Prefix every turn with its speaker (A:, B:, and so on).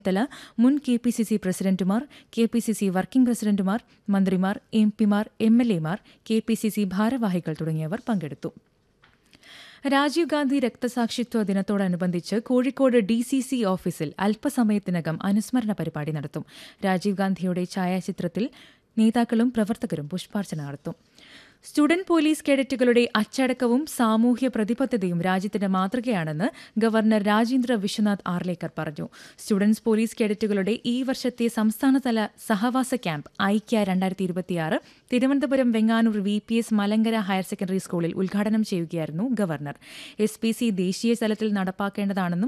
A: തല മുൻ K P C C പ്രസിഡന്റുമാർ K P C C working പ്രസിഡന്റുമാർ മന്ത്രിമാർ എം പിമാർ എം എൽ എമാർ കെ പി സി സി ഭാരവാഹികൾ തുടങ്ങിയവർ പങ്കെടുത്തു രാജീവ് ഗാന്ധി രക്തസാക്ഷിത്വ ദിനത്തോടനുബന്ധിച്ച് കോഴിക്കോട് ഡി സി സി ഓഫീസിൽ അല്പസമയത്തിനകം അനുസ്മരണ പരിപാടി നടത്തും രാജീവ് ഗാന്ധിയുടെ ഛായാചിത്രത്തിൽ നേതാക്കളും പ്രവർത്തകരും പുഷ്പാർച്ചന നടത്തും സ്റ്റുഡന്റ് പോലീസ് കേഡറ്റുകളുടെ അച്ചടക്കവും സാമൂഹ്യ പ്രതിബദ്ധതയും രാജ്യത്തിന് മാതൃകയാണെന്ന് ഗവർണർ രാജേന്ദ്ര വിശ്വനാഥ് ആർലേക്കർ പറഞ്ഞു സ്റ്റുഡന്റ്സ് പോലീസ് കേഡറ്റുകളുടെ ഈ വർഷത്തെ സംസ്ഥാനതല സഹവാസ ക്യാമ്പ് ഐക്യ രണ്ടായിരത്തി ഇരുപത്തിയാറ് Thiruvananthapuram Venganoor V P S Malankara higher secondary സ്കൂളിൽ ഉദ്ഘാടനം ചെയ്യുകയായിരുന്നു ഗവർണർ എസ് പി സി ദേശീയ തലത്തിൽ നടപ്പാക്കേണ്ടതാണെന്നും